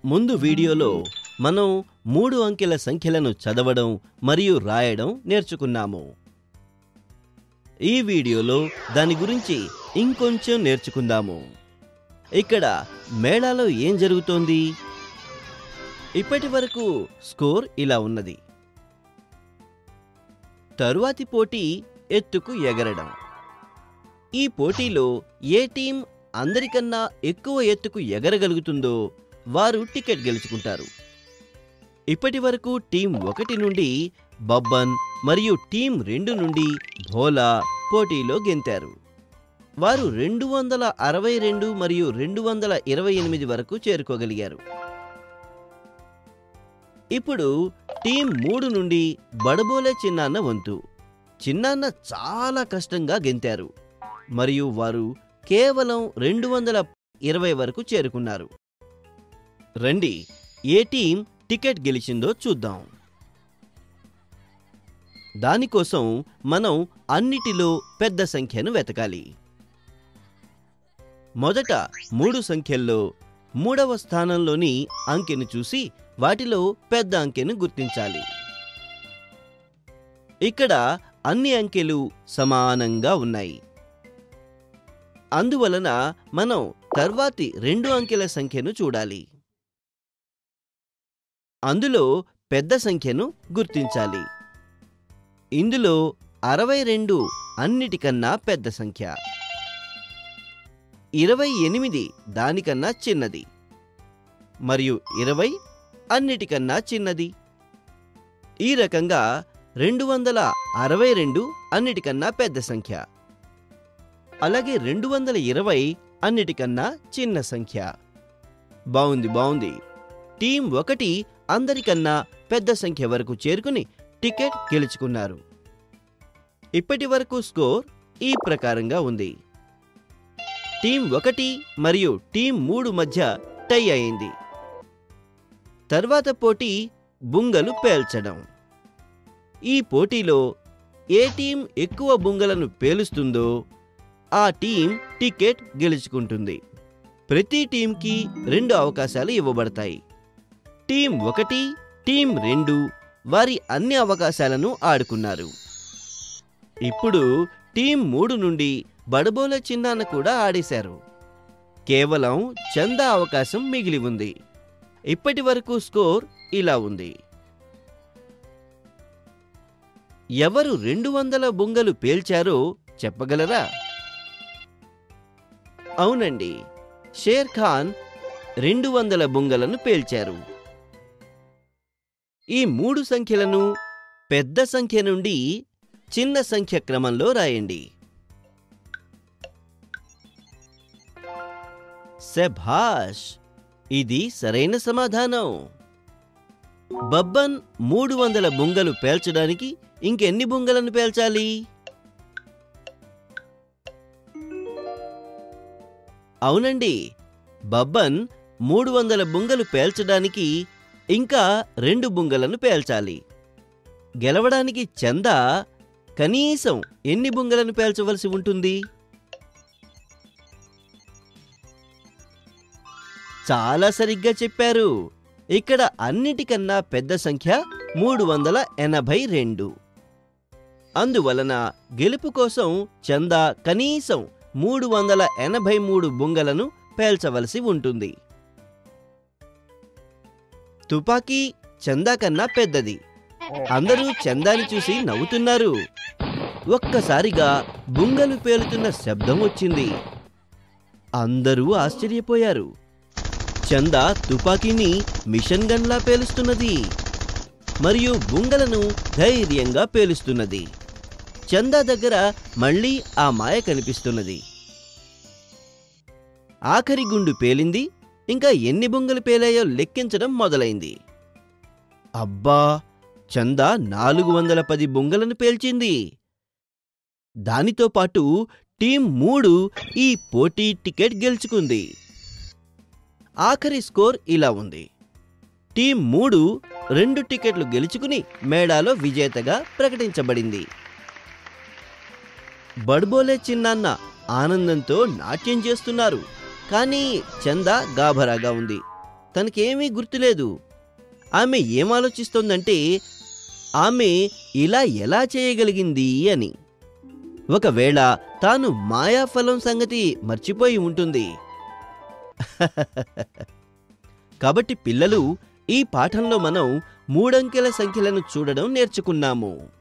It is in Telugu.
ముందు వీడియోలో మనం మూడు అంకెల సంఖ్యలను చదవడం మరియు రాయడం నేర్చుకున్నాము ఈ వీడియోలో దాని గురించి ఇంకొంచెం నేర్చుకుందాము ఇక్కడ మేళాలో ఏం జరుగుతోంది ఇప్పటి వరకు స్కోర్ ఇలా ఉన్నది తరువాతి పోటీ ఎత్తుకు ఎగరడం ఈ పోటీలో ఏ టీం అందరికన్నా ఎక్కువ ఎత్తుకు ఎగరగలుగుతుందో వారు టికెట్ గెలుచుకుంటారు ఇప్పటి వరకు టీం ఒకటి నుండి బబ్బన్ మరియు టీం రెండు నుండి భోలా పోటీలో గెంతారు వారు రెండు వందల అరవై రెండు మరియు రెండు వందల ఇరవై ఎనిమిది వరకు చేరుకోగలిగారు ఇప్పుడు టీం మూడు నుండి బడబోలే చిన్నాన్న వంతు చిన్నాన్న చాలా కష్టంగా గెంతారు మరియు వారు కేవలం రెండు వందల ఇరవై వరకు చేరుకున్నారు రండి ఏ టీం టికెట్ గెలిచిందో చూద్దాం దానికోసం మనం అన్నిటిలో పెద్ద సంఖ్యను వెతకాలి మొదట మూడు సంఖ్యల్లో మూడవ స్థానంలోని అంకెను చూసి వాటిలో పెద్ద అంకెను గుర్తించాలి ఇక్కడ అన్ని అంకెలు సమానంగా ఉన్నాయి అందువలన మనం తర్వాతి రెండు అంకెల సంఖ్యను చూడాలి అందులో పెద్ద సంఖ్యను గుర్తించాలి ఇందులో అరవై రెండు అన్నిటికన్నా పెద్ద సంఖ్య ఇరవై ఎనిమిది దానికన్నా చిన్నది మరియు ఇరవై అన్నిటికన్నా చిన్నది ఈ రకంగా రెండు వందల అరవై రెండు అన్నిటికన్నా పెద్ద సంఖ్య అలాగే రెండు వందల ఇరవై అన్నిటికన్నా చిన్న సంఖ్య బావుంది బావుంది టీం ఒకటి అందరికన్నా పెద్ద సంఖ్య వరకు చేరుకుని టికెట్ గెలుచుకున్నారు ఇప్పటి వరకు స్కోర్ ఈ ప్రకారంగా ఉంది టీం ఒకటి మరియు టీం మూడు మధ్య టై అయింది తర్వాత పోటీ బుంగలు పేల్చడం ఈ పోటీలో ఏ టీం ఎక్కువ బుంగలను పేలుస్తుందో ఆ టీం టికెట్ గెలుచుకుంటుంది ప్రతి టీంకి రెండు అవకాశాలు ఇవ్వబడతాయి టీం ఒకటి టీం రెండు వారి అన్ని అవకాశాలను ఆడుకున్నారు ఇప్పుడు టీం మూడు నుండి బడబోల చిన్నాన్న కూడా ఆడేశారు కేవలం చందా అవకాశం మిగిలి ఉంది ఇప్పటి వరకు స్కోర్ ఇలా ఉంది ఎవరు రెండు వందల బొంగలు పేల్చారో చెప్పగలరా అవునండి షేర్ ఖాన్ రెండు వందల బొంగలను పేల్చారు ఈ మూడు సంఖ్యలను పెద్ద సంఖ్య నుండి చిన్న సంఖ్య క్రమంలో రాయండి శభాష్ ఇది సరైన సమాధానం బబ్బన్ మూడు వందల బొంగలు పేల్చడానికి ఇంకెన్ని బొంగలను పేల్చాలి అవునండి బబ్బన్ మూడు వందల బుంగలు పేల్చడానికి ఇంకా రెండు బుంగలను పేల్చాలి గెలవడానికి చందా కనీసం ఎన్ని బుంగలను పేల్చవలసి ఉంటుంది చాలా సరిగ్గా చెప్పారు ఇక్కడ అన్నిటికన్నా పెద్ద సంఖ్య మూడు వందల ఎనభై రెండు అందువలన గెలుపు కోసం చందా కనీసం మూడు వందల ఎనభై మూడు బుంగలను పేల్చవలసి ఉంటుంది తుపాకీ చందా కన్నా పెద్దది అందరూ చందాని చూసి నవ్వుతున్నారు ఒక్కసారిగా బుంగలు పేలుతున్న శబ్దం వచ్చింది అందరూ ఆశ్చర్యపోయారు చందా తుపాకీని మిషన్ గన్లా పేలుస్తున్నది మరియు బుంగలను ధైర్యంగా పేలుస్తున్నది చందా దగ్గర మళ్ళీ ఆ మాయ కనిపిస్తున్నది ఆఖరి గుండు పేలింది ఇంకా ఎన్ని బొంగలు పేలాయో లెక్కించడం మొదలైంది అబ్బా చందా నాలుగు వందల పది బొంగలను పేల్చింది దానితో పాటు టీం మూడు ఈ పోటీ టికెట్ గెలుచుకుంది ఆఖరి స్కోర్ ఇలా ఉంది టీం మూడు రెండు టికెట్లు గెలుచుకుని మేళాలో విజేతగా ప్రకటించబడింది బడ్బోలే చిన్నాన్న ఆనందంతో నాట్యం చేస్తున్నారు కానీ చందా గాభరాగా ఉంది తనకేమీ గుర్తులేదు ఆమె ఏం ఆలోచిస్తోందంటే ఆమె ఇలా ఎలా చేయగలిగింది అని ఒకవేళ తాను మాయాఫలం సంగతి మర్చిపోయి ఉంటుంది కాబట్టి పిల్లలు ఈ పాఠంలో మనం మూడంకెల సంఖ్యలను చూడడం నేర్చుకున్నాము